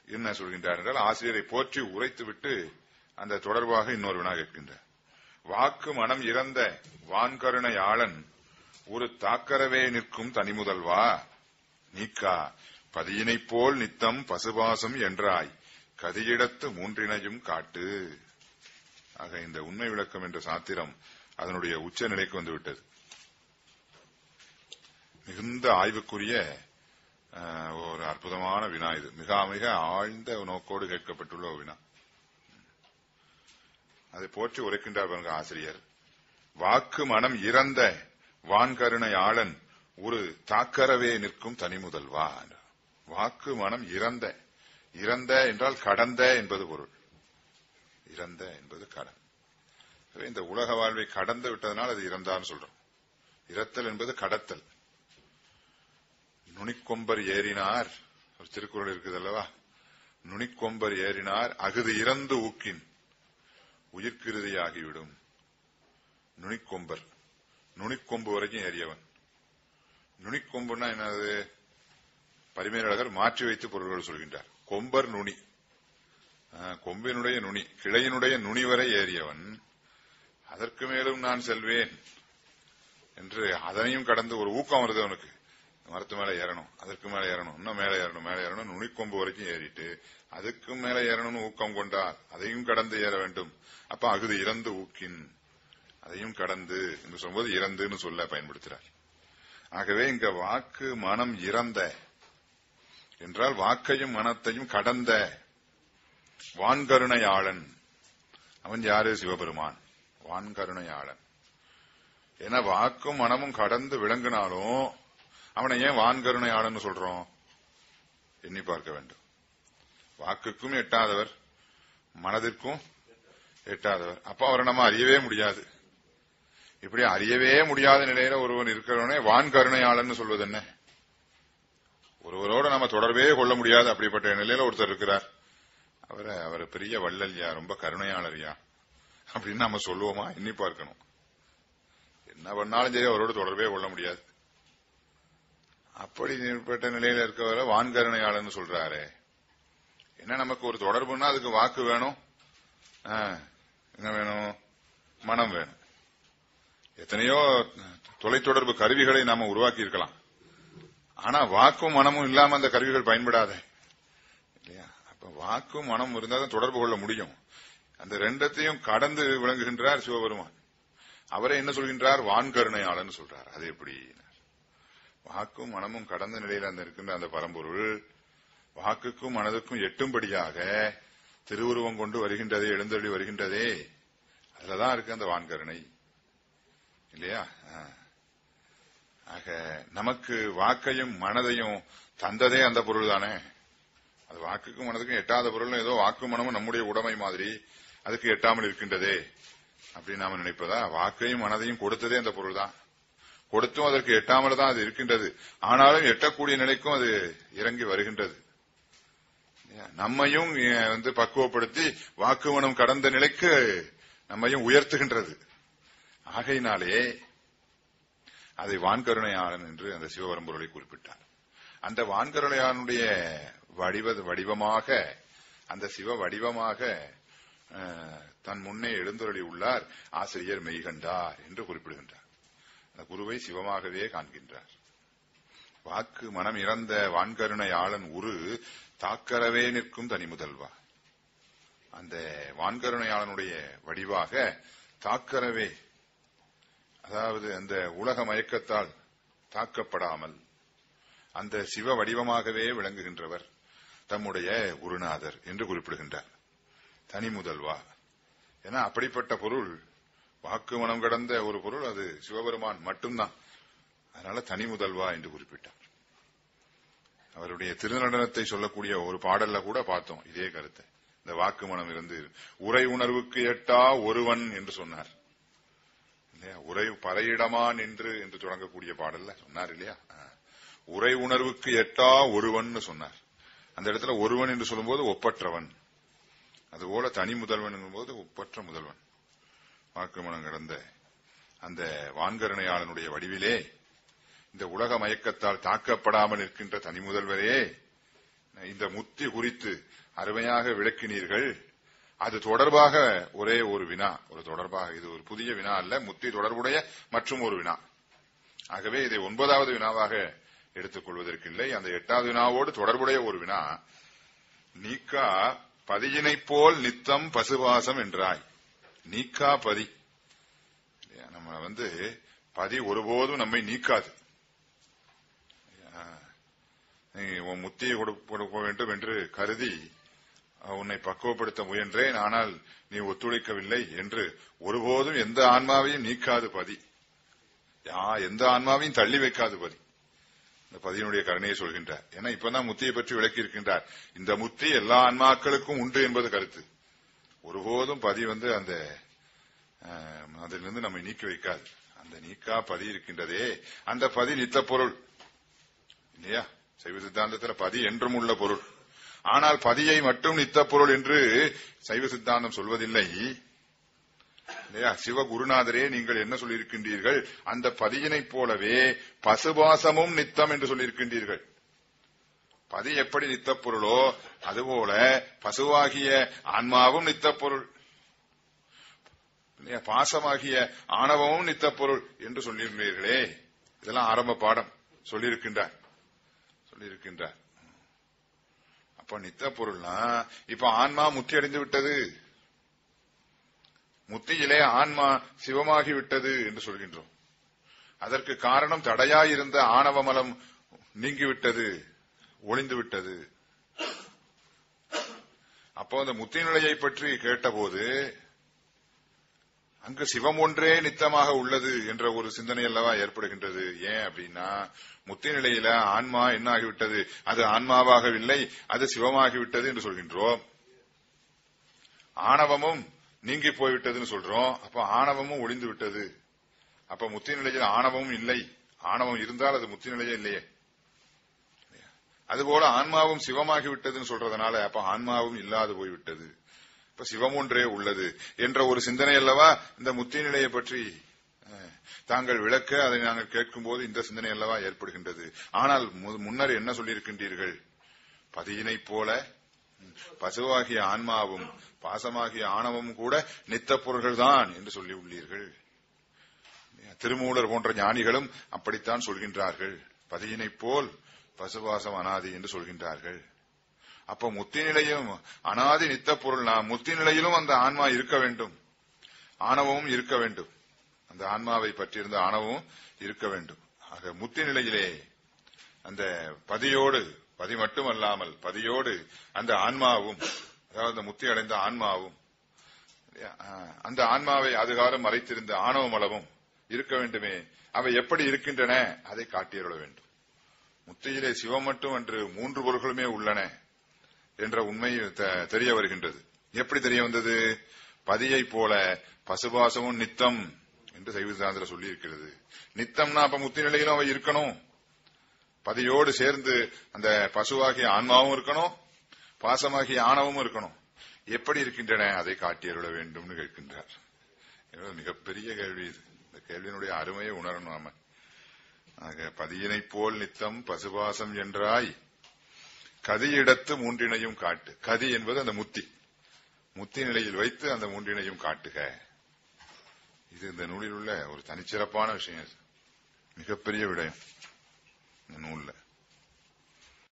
என்ன சொல்கின்றார் என்றால் ஆசிரியரை போற்றி உரைத்துவிட்டு அந்த தொடர்பாக இன்னொரு வினா கேட்கின்றார் வாக்கு மனம் இறந்த வான்கருணையாளன் ஒரு தாக்கரவே நிற்கும் தனிமுதல்வா நீக்கா பதியினைப் போல் நித்தம் பசுபாசம் என்றாய் கதியிடத்து மூன்றினையும் காட்டு ஆக இந்த உண்மை விளக்கம் என்ற சாத்திரம் அதனுடைய உச்ச நிலைக்கு வந்துவிட்டது மிகுந்த ஆய்வுக்குரிய அஹ், ஒரு அற்புதமான வினா இது மிக மிக ஆழ்ந்த நோக்கோடு கேட்கப்பட்டுள்ள ஒரு வினா அதை போற்றி உரைக்கின்றார் பாருங்க ஆசிரியர் வாக்கு மனம் இறந்த வான்கருணை ஆளன் ஒரு தாக்கரவே நிற்கும் தனிமுதல்வா என்றார். வாக்கு மனம் இறந்த இறந்த என்றால் கடந்த என்பது பொருள் இறந்த என்பது கடன் எனவே இந்த உலக வாழ்வை கடந்து விட்டதனால் அது இறந்தான்னு சொல்றோம் இறத்தல் என்பது கடத்தல் நுனிக்கொம்பர் ஏறினார் ஒரு திருக்குறள் இருக்குது அல்லவா நுனிக்கொம்பர் ஏறினார் அகுது இறந்து ஊக்கின் உயிர்க்கிருதியாகிவிடும் நுனிக்கொம்பர் நுனிக்கொம்பு வரைக்கும் ஏறியவன் நுனிக்கொம்புன்னா என்னது பரிமேலழகர் மாற்றி வைத்து பொருள்கள் சொல்கின்றார் கொம்பர் நுனி ஆ, கொம்பினுடைய நுனி கிளையினுடைய நுனி வரை ஏறியவன் அதற்கு மேலும் நான் செல்வேன் என்று அதனையும் கடந்து ஒரு ஊக்கம் வருது அவனுக்கு மரத்து மேல ஏறணும் அதற்கு மேல ஏறணும் இன்னும் மேல ஏறணும் மேல ஏறணும் நுனிக்கொம்பு வரைக்கும் ஏறிட்டு அதுக்கும் மேல ஏறணும்னு ஊக்கம் கொண்டார் அதையும் கடந்து ஏற வேண்டும் அப்ப அகுது இறந்து ஊக்கின் அதையும் கடந்து என்று சொல்லும்போது இறந்துன்னு சொல்ல பயன்படுத்துறார் ஆகவே இங்க வாக்கு மனம் இறந்த என்றால் வாக்கையும் மனத்தையும் கடந்த வான்கருணையாளன் அவன் யாரு சிவபெருமான் வான்கருணையாளன் ஏன்னா வாக்கும் மனமும் கடந்து விளங்கினாலும் அவனை ஏன் வான்கருணையாளன் சொல்றோம் எண்ணி பார்க்க வேண்டும் வாக்குக்கும் எட்டாதவர் மனதிற்கும் எட்டாதவர் அப்ப அவரை நம்ம அறியவே முடியாது இப்படி அறியவே முடியாத நிலையில ஒருவன் இருக்கிறவனே வான் கருணையாளன் சொல்வது என்ன ஒருவரோட நம்ம தொடர்பே கொள்ள முடியாது அப்படிப்பட்ட நிலையில ஒருத்தர் இருக்கிறார் அவரை அவர் பெரிய வள்ளல்யா ரொம்ப கருணையாளர்யா அப்படின்னு நம்ம சொல்லுவோமா எண்ணி பார்க்கணும் என்ன பண்ணாலும் சரி அவரோட தொடர்பே கொள்ள முடியாது அப்படிப்பட்ட நிலையில இருக்கவரை வான்கருணையாளன்னு சொல்றாரு என்ன நமக்கு ஒரு தொடர்புன்னா அதுக்கு வாக்கு வேணும் ஆ, என்ன வேணும் மனம் வேணும் எத்தனையோ தொலைத்தொடர்பு கருவிகளை நாம உருவாக்கி இருக்கலாம் ஆனா வாக்கும் மனமும் இல்லாம அந்த கருவிகள் பயன்படாத இல்லையா அப்ப வாக்கும் மனம் இருந்தால் தான் தொடர்பு கொள்ள முடியும் அந்த ரெண்டத்தையும் கடந்து விளங்குகின்றார் சிவபெருமான் அவரை என்ன சொல்கின்றார் வான்கருணையாளன் சொல்றார் அது எப்படி வாக்கும் மனமும் கடந்த நிலையில் அந்த இருக்கின்ற அந்த பரம்பொருள் வாக்குக்கும் மனதுக்கும் எட்டும்படியாக திருவுருவம் கொண்டு வருகின்றதே எழுந்தருளி வருகின்றதே அதுலதான் இருக்கு அந்த வான்கருணை இல்லையா ஆ. ஆக நமக்கு வாக்கையும் மனதையும் தந்ததே அந்த பொருள் தானே அது வாக்குக்கும் மனதுக்கும் எட்டாத பொருள் ஏதோ வாக்கு மனமும் நம்முடைய உடைமை மாதிரி அதுக்கு எட்டாமல் இருக்கின்றதே அப்படின்னு நாம நினைப்பதா வாக்கையும் மனதையும் கொடுத்ததே அந்த பொருள் தான் கொடுத்தும் அதற்கு எட்டாமல் தான் அது இருக்கின்றது ஆனாலும் எட்டக்கூடிய நிலைக்கும் அது இறங்கி வருகின்றது நம்மையும் அஹ், வந்து பக்குவப்படுத்தி வாக்குமனம் கடந்த நிலைக்கு நம்மையும் உயர்த்துகின்றது ஆகையினாலே அதை வான்கருணையாளன் என்று அந்த சிவபரம்பொருளை குறிப்பிட்டார் அந்த வான்கருணையாளனுடைய வடிவ வடிவமாக அந்த சிவ வடிவமாக அஹ், தன் முன்னே எழுந்தருளி உள்ளார் ஆசிரியர் மெய்கண்டார் என்று குறிப்பிடுகின்றார் அந்த குருவை சிவமாகவே காண்கின்றார் வாக்கு மனம் இறந்த வான்கருணையாளன் உரு தாக்கரவே நிற்கும் தனிமுதல்வா அந்த வான்கருணையாளனுடைய வடிவாக தாக்கரவே அதாவது அந்த உலக மயக்கத்தால் தாக்கப்படாமல் அந்த சிவ வடிவமாகவே விளங்குகின்றவர் தம்முடைய குருநாதர் என்று குறிப்பிடுகின்றார் தனி முதல்வா ஏன்னா அப்படிப்பட்ட பொருள் வாக்கு மனம் கடந்த ஒரு பொருள் அது சிவபெருமான் மட்டும்தான் அதனால தனி முதல்வா என்று குறிப்பிட்டார் அவருடைய திருநடனத்தை சொல்லக்கூடிய ஒரு பாடல்ல கூட பார்த்தோம் இதே கருத்தை இந்த வாக்கு மனம் இருந்து உரை உணர்வுக்கு எட்டா ஒருவன் என்று சொன்னார் இல்லையா உரை பறையிடமா நின்று என்று தொடங்கக்கூடிய பாடல்ல சொன்னார் இல்லையா ஆ. உரை உணர்வுக்கு எட்டா ஒருவன் சொன்னார் அந்த இடத்துல ஒருவன் என்று சொல்லும்போது ஒப்பற்றவன் அதுபோல தனி முதல்வன் போது ஒப்பற்ற முதல்வன் வாக்குமனம் கடந்த அந்த வான்கருணையாளனுடைய வடிவிலே இந்த உலக மயக்கத்தால் தாக்கப்படாமல் இருக்கின்ற தனி முதல்வரே இந்த முத்தி குறித்து அருமையாக விளக்கினீர்கள் அது தொடர்பாக ஒரே ஒரு வினா ஒரு தொடர்பாக இது ஒரு புதிய வினா அல்ல முத்தி தொடர்புடைய மற்றும் ஒரு வினா ஆகவே இதை ஒன்பதாவது வினாவாக எடுத்துக் கொள்வதற்கில்லை அந்த எட்டாவது வினாவோடு தொடர்புடைய ஒரு வினா நீக்கா பதியினைப் போல் நித்தம் பசுவாசம் என்றாய் நீக்கா பதி இல்லையா? நம்ம வந்து பதி ஒருபோதும் நம்மை நீக்காது இல்லையா? நீ உன் முத்தியை கொடு- கொடுக்க வேண்டும் என்று கருதி அஹ், உன்னை பக்குவப்படுத்த முயன்றேன் ஆனால் நீ ஒத்துழைக்கவில்லை என்று ஒருபோதும் எந்த ஆன்மாவையும் நீக்காது பதி யா எந்த ஆன்மாவையும் தள்ளி வைக்காது பதி இந்த பதியினுடைய கருணையை சொல்கின்றார் ஏன்னா இப்பதான் முத்தியை பற்றி விளக்கி இருக்கின்றார் இந்த முத்தி எல்லா ஆன்மாக்களுக்கும் உண்டு என்பது கருத்து ஒருபோதும் பதி வந்து அந்த அஹ், அதிலிருந்து நம்மை நீக்கி வைக்காது அந்த நீக்கா பதி இருக்கின்றதே அந்த பதி நித்த பொருள் இல்லையா சைவ சித்தாந்தத்துல பதி என்றும் உள்ள பொருள் ஆனால் பதியை மட்டும் நித்த பொருள் என்று சைவ சித்தாந்தம் சொல்வதில்லை இல்லையா சிவகுருநாதரே நீங்கள் என்ன சொல்லியிருக்கின்றீர்கள் அந்த பதியினைப் போலவே பசுபாசமும் நித்தம் என்று சொல்லியிருக்கின்றீர்கள் பதி எப்படி நித்தப் பொருளோ அதுபோல பசுவாகிய ஆன்மாவும் நித்தப் பொருள் இல்லையா பாசமாகிய ஆணவமும் நித்தப் பொருள் என்று சொல்லியிருந்தீர்களே இதெல்லாம் ஆரம்ப பாடம் சொல்லியிருக்கின்றார் சொல்லியிருக்கின்றார் அப்ப நித்த பொருள்னா இப்ப ஆன்மா முத்தி அடைந்து விட்டது முத்தியிலே ஆன்மா சிவமாகி விட்டது என்று சொல்கின்றோம் அதற்கு காரணம் தடையாயிருந்த ஆணவமலம் நீங்கிவிட்டது ஒளிந்து விட்டது அப்போ அந்த முத்தி நிலையை பற்றி கேட்டபோது அங்கு சிவம் ஒன்றே நித்தமாக உள்ளது என்ற ஒரு சிந்தனை அல்லவா ஏற்படுகின்றது ஏன் அப்படின்னா முத்தி நிலையில ஆன்மா என்ன ஆகிவிட்டது அது ஆன்மாவாகவில்லை அது சிவமாகிவிட்டது என்று சொல்கின்றோம் ஆணவமும் நீங்கி போய்விட்டதுன்னு சொல்றோம் அப்ப ஆணவமும் ஒளிந்து விட்டது அப்ப முத்தி நிலையில் ஆணவமும் இல்லை ஆணவம் இருந்தால் அது முத்தி நிலையே இல்லையே அதுபோல ஆன்மாவும் சிவமாகி விட்டதுன்னு சொல்றதுனால அப்ப ஆன்மாவும் இல்லாது போய்விட்டது இப்ப சிவம் ஒன்றே உள்ளது என்ற ஒரு சிந்தனை அல்லவா இந்த முத்தி நிலையை பற்றி அஹ், தாங்கள் விளக்க அதை நாங்கள் கேட்கும்போது இந்த சிந்தனை அல்லவா ஏற்படுகின்றது ஆனால் மு- முன்னர் என்ன சொல்லியிருக்கின்றீர்கள் பதியினைப் போல ம், பசுவாகிய ஆன்மாவும் பாசமாகிய ஆணவமும் கூட நித்த பொருள்கள்தான் என்று சொல்லி உள்ளீர்கள் திருமூலர் போன்ற ஞானிகளும் அப்படித்தான் சொல்கின்றார்கள் பதியினைப் போல் பசுவாசம் அனாதி என்று சொல்கின்றார்கள் அப்ப முத்தி நிலையும் அனாதி நித்த பொருள் நாம் முத்தி நிலையிலும் அந்த ஆன்மா இருக்க வேண்டும் ஆணவமும் இருக்க வேண்டும் அந்த ஆன்மாவை பற்றியிருந்த ஆணவமும் இருக்க வேண்டும் ஆக முத்தி நிலையிலே அந்த பதியோடு பதி மட்டுமல்லாமல் பதியோடு அந்த ஆன்மாவும் அதாவது அந்த முத்தி அடைந்த ஆன்மாவும் இல்லையா? ஆஹ், அந்த ஆன்மாவை அதுகாலம் மறைத்திருந்த ஆணவ மலமும் இருக்க வேண்டுமே அவை எப்படி இருக்கின்றன அதை காட்டியருள வேண்டும் முத்தியிலே சிவம் மட்டும் என்று மூன்று பொருள்களுமே உள்ளன என்ற உண்மை த- தெரிய வருகின்றது எப்படி தெரிய வந்தது பதியை போல பசுபாசமும் நித்தம் என்று சைவ சித்தாந்தத்தில் சொல்லி இருக்கிறது நித்தம்னா அப்ப முத்தி நிலையிலும் அவை இருக்கணும் பதியோடு சேர்ந்து அந்த பசுவாகிய ஆன்மாவும் இருக்கணும் பாசமாகிய ஆணவமும் இருக்கணும் எப்படி இருக்கின்றன அதை காட்டியருள வேண்டும்னு கேட்கின்றார் இது மிகப்பெரிய கேள்வி இது இந்த கேள்வியினுடைய அருமையை உணரணும் நாம ஆக பதியினைப் போல் நித்தம் பசுபாசம் என்றாய் கதியிடத்து மூன்றினையும் காட்டு கதி என்பது அந்த முத்தி முத்தி நிலையில் வைத்து அந்த மூன்றினையும் காட்டுக இது இந்த நூலில் உள்ள ஒரு தனிச்சிறப்பான விஷயம் இது. மிகப்பெரிய விடயம்